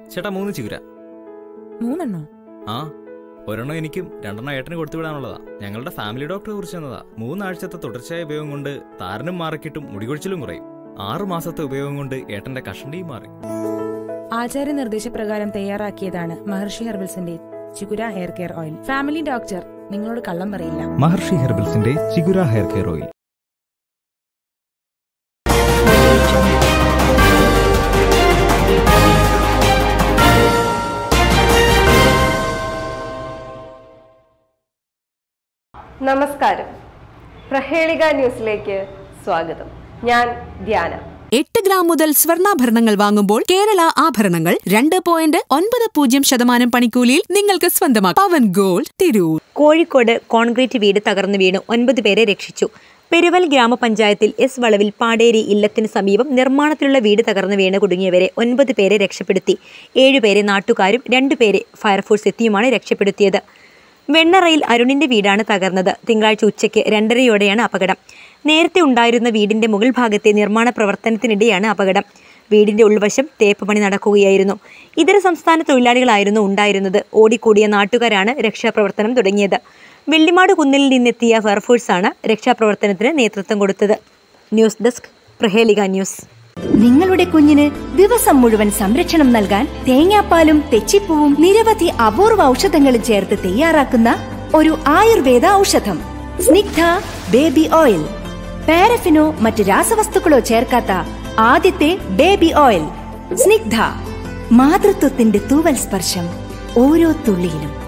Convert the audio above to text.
ചേട്ടാ മൂന്ന് ചിഗുര മൂന്നെണ്ണോ ആ ഒരെണ്ണം എനിക്കും രണ്ടെണ്ണം ഏട്ടന് കൊടുത്തു വിടാനുള്ളതാ ഞങ്ങളുടെ ഫാമിലി ഡോക്ടറെ കുറിച്ച് തന്നതാ മൂന്നാഴ്ചത്തെ തുടർച്ചയായ ഉപയോഗം കൊണ്ട് താരനും മാറിക്കിട്ടും മുടികൊഴിച്ചിലും കുറയും ആറു മാസത്തെ ഉപയോഗം കൊണ്ട് ഏട്ടന്റെ കഷണ്ടിയും മാറി ആചാര്യ നിർദ്ദേശപ്രകാരം തയ്യാറാക്കിയതാണ് മഹർഷി ഹെർബൽസിന്റെ Chigura hair care oil family doctor നിങ്ങളോട് കള്ളം പറയില്ല മഹർഷി ഹെർബൽസിന്റെ ചിഗുര ഹെയർ കെയർ ഓയിൽ നമസ്കാരം പ്രഹേളിക ന്യൂസിലേക്ക് സ്വാഗതം ഞാൻ ധ്യാന എട്ട് ഗ്രാം മുതൽ സ്വർണ്ണാഭരണങ്ങൾ വാങ്ങുമ്പോൾ കേരള ആഭരണങ്ങൾ രണ്ട് പോയിന്റ് ഒൻപത് പൂജ്യം ശതമാനം പണിക്കൂലിയിൽ നിങ്ങൾക്ക് സ്വന്തമാക്കാം പവൻ ഗോൾഡ് തിരൂർ കോഴിക്കോട് കോൺക്രീറ്റ് വീട് തകർന്നു വീണു ഒൻപത് പേരെ രക്ഷിച്ചു പെരുവൽ ഗ്രാമപഞ്ചായത്തിൽ എസ് വളവിൽ പാടേരി ഇല്ലത്തിന് സമീപം നിർമ്മാണത്തിലുള്ള വീട് തകർന്നു വീണ് കുടുങ്ങിയവരെ ഒൻപത് പേരെ രക്ഷപ്പെടുത്തി ഏഴുപേരെ നാട്ടുകാരും രണ്ടുപേരെ ഫയർഫോഴ്സ് എത്തിയുമാണ് രക്ഷപ്പെടുത്തിയത് വെണ്ണറയിൽ അരുണിന്റെ വീടാണ് തകർന്നത് തിങ്കളാഴ്ച ഉച്ചയ്ക്ക് രണ്ടരയോടെയാണ് അപകടം നേരത്തെ ഉണ്ടായിരുന്ന വീടിന്റെ മുകൾ ഭാഗത്തെ നിർമ്മാണ പ്രവർത്തനത്തിനിടെയാണ് അപകടം വീടിന്റെ ഉൾവശം തേപ്പ് പണി നടക്കുകയായിരുന്നു ഇതര സംസ്ഥാന തൊഴിലാളികളായിരുന്നു ഉണ്ടായിരുന്നത് ഓടിക്കൂടിയ നാട്ടുകാരാണ് രക്ഷാപ്രവർത്തനം തുടങ്ങിയത് വെള്ളിമാട് കുന്നിൽ നിന്നെത്തിയ ഫയർഫോഴ്സാണ് രക്ഷാപ്രവർത്തനത്തിന് നേതൃത്വം കൊടുത്തത് ന്യൂസ് ഡെസ്ക് പ്രഹേളിക ന്യൂസ് നിങ്ങളുടെ കുഞ്ഞിന് ദിവസം മുഴുവൻ സംരക്ഷണം നൽകാൻ തേങ്ങാപ്പാലും തെച്ചിപ്പൂവും നിരവധി അപൂർവ ഔഷധങ്ങളും ചേർത്ത് തയ്യാറാക്കുന്ന ഒരു ആയുർവേദ ഔഷധം സ്നിഗ്ധ ബേബി ഓയിൽ പാരഫിനോ മറ്റ് രാസവസ്തുക്കളോ ചേർക്കാത്ത ആദ്യത്തെ ബേബി ഓയിൽ സ്നിഗ്ധ മാതൃത്വത്തിന്റെ തൂവൽ സ്പർശം ഓരോ തുള്ളിയിലും